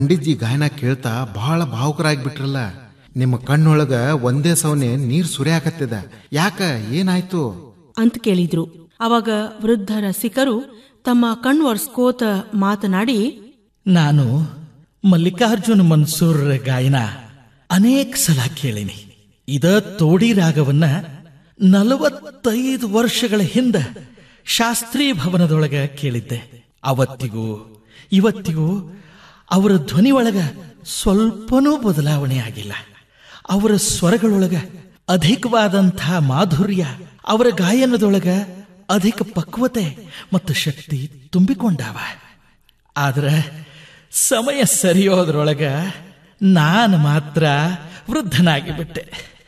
ಪಂಡಿತ್ಜಿ ಗಾಯನ ಕೇಳ್ತಾ ಬಹಳ ಭಾವುಕರಾಗ್ಬಿಟ್ರಲ್ಲ ನಿಮ್ಮ ಕಣ್ಣೊಳಗ ಒಂದೇ ಸವನೆ ನೀರ್ ಸುರಿಯಾಕತ್ತಿದ ಯಾಕ ಏನಾಯ್ತು ಅಂತ ಕೇಳಿದ್ರು ಅವಾಗ ವೃದ್ಧ ರಸಿಕರು ತಮ್ಮ ಕಣ್ವರ್ಸ್ಕೋತ ಮಾತನಾಡಿ ನಾನು ಮಲ್ಲಿಕಾರ್ಜುನ ಮನ್ಸೂರ್ ಗಾಯನ ಅನೇಕ ಸಲ ಕೇಳಿನಿ ಇದ ತೋಡಿ ರಾಗವನ್ನ ನಲವತ್ತೈದು ವರ್ಷಗಳ ಹಿಂದ ಶಾಸ್ತ್ರೀಯ ಭವನದೊಳಗ ಕೇಳಿದ್ದೆ ಅವತ್ತಿಗೂ ಇವತ್ತಿಗೂ ಅವರ ಧ್ವನಿ ಒಳಗ ಸ್ವಲ್ಪನೂ ಬದಲಾವಣೆ ಆಗಿಲ್ಲ ಅವರ ಸ್ವರಗಳೊಳಗ ಅಧಿಕವಾದಂಥ ಮಾಧುರ್ಯ ಅವರ ಗಾಯನದೊಳಗ ಅಧಿಕ ಪಕ್ವತೆ ಮತ್ತು ಶಕ್ತಿ ತುಂಬಿಕೊಂಡಾವ ಆದ್ರೆ ಸಮಯ ಸರಿಯೋದ್ರೊಳಗ ನಾನು ಮಾತ್ರ ವೃದ್ಧನಾಗಿ ಬಿಟ್ಟೆ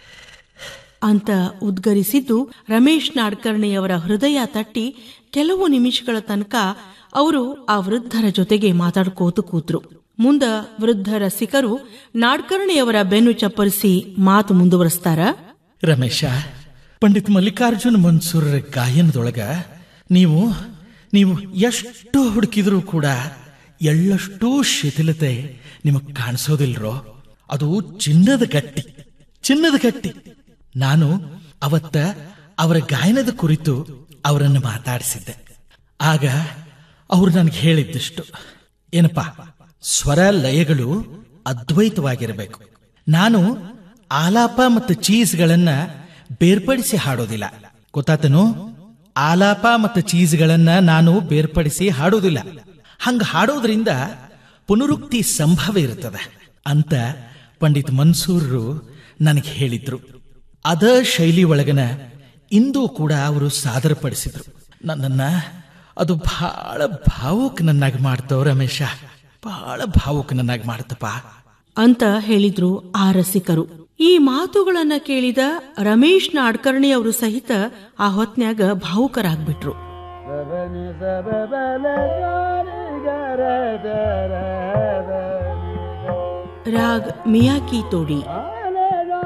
ಅಂತ ಉದ್ಗರಿಸಿದ್ದು ರಮೇಶ್ ನಾಡ್ಕರ್ಣಿಯವರ ಹೃದಯ ತಟ್ಟಿ ಕೆಲವು ನಿಮಿಷಗಳ ತನಕ ಅವರು ಆ ವೃದ್ಧರ ಜೊತೆಗೆ ಮಾತಾಡ್ಕೋತು ಕೂತ್ರು ಮುಂದ ವೃದ್ಧ ರಸಿಕರು ನಾಡ್ಕರ್ಣಿಯವರ ಬೆನ್ನು ಚಪ್ಪರಿಸಿ ಮಾತು ಮುಂದುವರಿಸ್ತಾರ ರಮೇಶ ಪಂಡಿತ್ ಮಲ್ಲಿಕಾರ್ಜುನ ಮನ್ಸೂರ್ ಗಾಯನದೊಳಗ ನೀವು ನೀವು ಎಷ್ಟು ಹುಡುಕಿದ್ರೂ ಕೂಡ ಎಳ್ಳಷ್ಟೂ ಶಿಥಿಲತೆ ನಿಮಗ್ ಕಾಣಿಸೋದಿಲ್ರೋ ಅದು ಚಿನ್ನದ ಗಟ್ಟಿ ಚಿನ್ನದ ಗಟ್ಟಿ ನಾನು ಅವತ್ತ ಅವರ ಗಾಯನದ ಕುರಿತು ಅವರನ್ನು ಮಾತಾಡಿಸಿದ್ದೆ ಆಗ ಅವರು ನನಗೆ ಹೇಳಿದ್ದಿಷ್ಟು ಏನಪ್ಪಾ ಸ್ವರ ಲಯಗಳು ಅದ್ವೈತವಾಗಿರಬೇಕು ನಾನು ಆಲಾಪ ಮತ್ತು ಚೀಸ್ಗಳನ್ನ ಬೇರ್ಪಡಿಸಿ ಹಾಡೋದಿಲ್ಲ ಗೊತ್ತಾತನು ಆಲಾಪ ಮತ್ತು ಚೀಸ್ಗಳನ್ನ ನಾನು ಬೇರ್ಪಡಿಸಿ ಹಾಡೋದಿಲ್ಲ ಹಂಗ ಹಾಡೋದ್ರಿಂದ ಪುನರುಕ್ತಿ ಸಂಭವ ಇರುತ್ತದೆ ಅಂತ ಪಂಡಿತ್ ಮನ್ಸೂರ್ರು ನನಗೆ ಹೇಳಿದ್ರು ಅದ ಶೈಲಿ ಒಳಗನ ಇಂದು ಕೂಡ ಅವರು ಸಾದರಪಡಿಸಿದ್ರು ನನ್ನನ್ನ ಅದು ಬಹಳ ಭಾವುಕನನ್ನಾಗಿ ಮಾಡ್ತವ ರಮೇಶ ಬಹಳ ಭಾವುಕನನ್ನಾಗಿ ಮಾಡ್ತಪ್ಪ ಅಂತ ಹೇಳಿದ್ರು ಆ ರಸಿಕರು ಈ ಮಾತುಗಳನ್ನ ಕೇಳಿದ ರಮೇಶ್ ನಾಡ್ಕರ್ಣಿ ಅವರು ಸಹಿತ ಆ ಹೊತ್ನ್ಯಾಗ ಭಾವುಕರಾಗ್ಬಿಟ್ರು ರಾಗ್ ಮಿಯಾಕಿ ತೋಡಿ